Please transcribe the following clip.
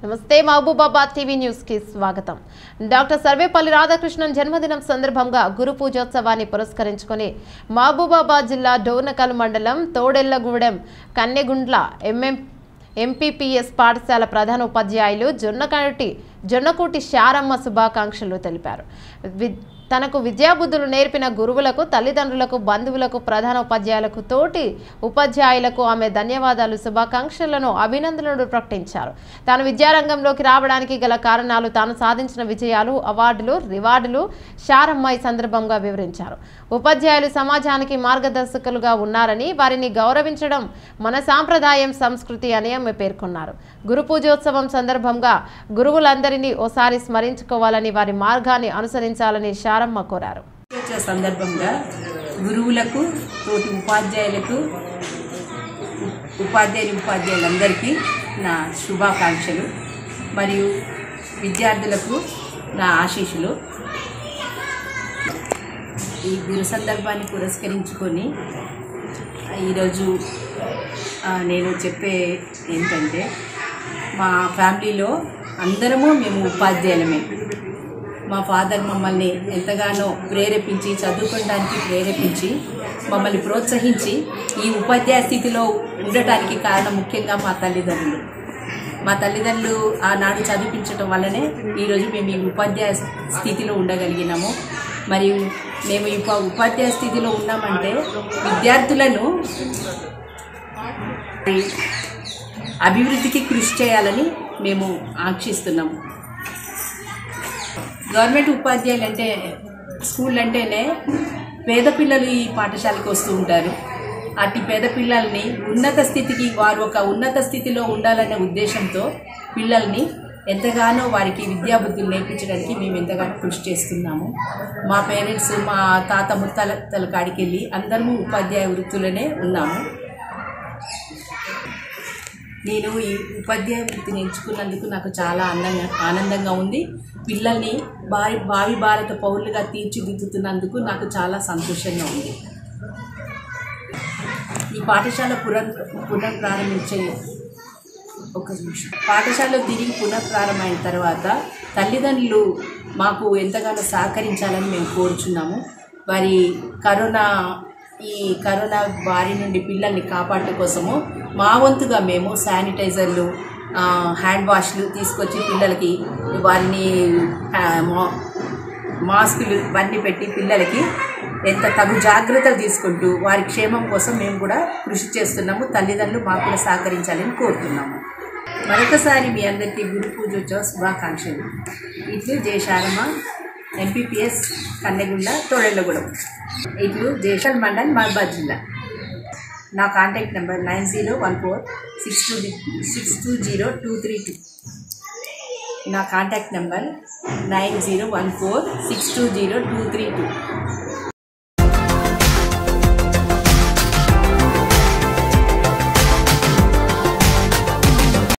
నమస్తే Mahabubabad TV news కి స్వాగతం డాక్టర్ సర్వేపల్లి రాధాకృష్ణన్ జన్మదినం సందర్భంగా గురు పూజోత్సవాన్ని పురస్కరించుకొని మహబూబాబాద్ జిల్లా డోర్నకల్ మండలం తోడెల్లగూడెం కన్నెగుండ్ల ఎంఎం ఎంపీపీఎస్ పాఠశాల ప్రధాన ఉపాధ్యాయులు జొన్నకటి జొన్నకూటి శారమ్మ శుభాకాంక్షలు తెలిపారు వి- తనకు విద్యాబుద్ధులు నేర్పిన గురువులకు తల్లిదండ్రులకు బంధువులకు ప్రధాన ఉపాధ్యాయులకు తోటి ఉపాధ్యాయులకు ఆమె ధన్యవాదాలు శుభాకాంక్షలను అభినందనలు ప్రకటించారు తాను విద్యారంగంలోకి రావడానికి గల కారణాలు తాను సాధించిన విజయాలు అవార్డులు రివార్డులు శారమ్మ ఈ సందర్భంగా వివరించారు ఉపాధ్యాయులు సమాజానికి మార్గదర్శకులుగా ఉన్నారని వారిని గౌరవించడం మన సాంప్రదాయం సంస్కృతి అని ఆమె పేర్కొన్నారు గురు పూజోత్సవం సందర్భంగా గురువులందరినీ ఓసారి స్మరించుకోవాలని వారి మార్గాన్ని అనుసరించాలని శారమ్మ కోరారు వచ్చే సందర్భంగా గురువులకు తోటి ఉపాధ్యాయులకు ఉ- ఉపాధ్యాయులు ఉపాధ్యాయులందరికీ నా శుభాకాంక్షలు మరియు విద్యార్థులకు నా ఆశీస్సులు ఈ గురు సందర్భాన్ని పురస్కరించుకొని ఈరోజు ఆ, నేను చెప్పే ఏంటంటే మా ఫ్యామిలీలో అందరము మేము ఉపాధ్యాయులమే మా ఫాదర్ మమ్మల్ని ఎంతగానో ప్రేరేపించి చదువుకోవడానికి ప్రేరేపించి మమ్మల్ని ప్రోత్సహించి ఈ ఉపాధ్యాయ స్థితిలో ఉండటానికి కారణం ముఖ్యంగా మా తల్లిదండ్రులు మా తల్లిదండ్రులు ఆనాడు చదివించడం వల్లనే ఈరోజు మేము ఈ ఉపాధ్యాయ స్థితిలో ఉండగలిగినాము మరియు మేము ఈ ఉప- ఉపాధ్యాయ స్థితిలో ఉన్నామంటే విద్యార్థులను అభివృద్ధికి కృషి చేయాలని మేము ఆంక్షిస్తున్నాము గవర్నమెంట్ ఉపాధ్యాయులు అంటే స్కూల్ అంటేనే పేద పిల్లలు ఈ పాఠశాలకు వస్తూ ఉంటారు అట్టి పేద పిల్లల్ని ఉన్నత స్థితికి వారు ఒక ఉన్నత స్థితిలో ఉండాలనే ఉద్దేశంతో పిల్లల్ని ఎంతగానో వారికి విద్యాబుద్ధులు నేర్పించడానికి మేము ఎంతగానో కృషి చేస్తున్నాము మా పేరెంట్స్ మా తాత ముత్తాతల కాడికి వెళ్ళి అందరము ఉపాధ్యాయ వృత్తులనే ఉన్నాము నేను ఈ ఉపాధ్యాయ వృత్తిని ఎంచుకున్నందుకు నాకు చాలా ఆనందంగా ఆనందంగా ఉంది పిల్లల్ని భావి భావి భారత పౌరులుగా తీర్చిదిద్దుతున్నందుకు నాకు చాలా సంతోషంగా ఉంది ఈ పాఠశాల పునః పునఃప్రారంభించే ఒక నిమిషం పాఠశాలలో తిరిగి పునఃప్రారంభమైన తర్వాత తల్లిదండ్రులు మాకు ఎంతగానో సహకరించాలని మేము కోరుచున్నాము వారి కరోనా ఈ కరోనా బారి నుండి పిల్లల్ని కాపాడటం కోసము మా వంతుగా మేము శానిటైజర్లు ఆ, హ్యాండ్ వాష్లు తీసుకొచ్చి పిల్లలకి వారిని ఆ, మా- మాస్కులు ఇవన్నీ పెట్టి పిల్లలకి ఎంత తగు జాగ్రత్తలు తీసుకుంటూ వారి క్షేమం కోసం మేము కూడా కృషి చేస్తున్నాము తల్లిదండ్రులు మాకు కూడా సహకరించాలని కోరుతున్నాము మరొకసారి మీ అందరికీ గురు పూజోత్సవ శుభాకాంక్షలు ఇట్లు జయశారమ్మ ఎంపీపీఎస్ కన్నెగుండ తోడెళ్ళగూడెం ఇట్లు జయశాల్ మండల్ మహబాద్ జిల్లా నా contact number nine zero one four six two six two zero two three two నా contact number nine zero one four six two zero two three two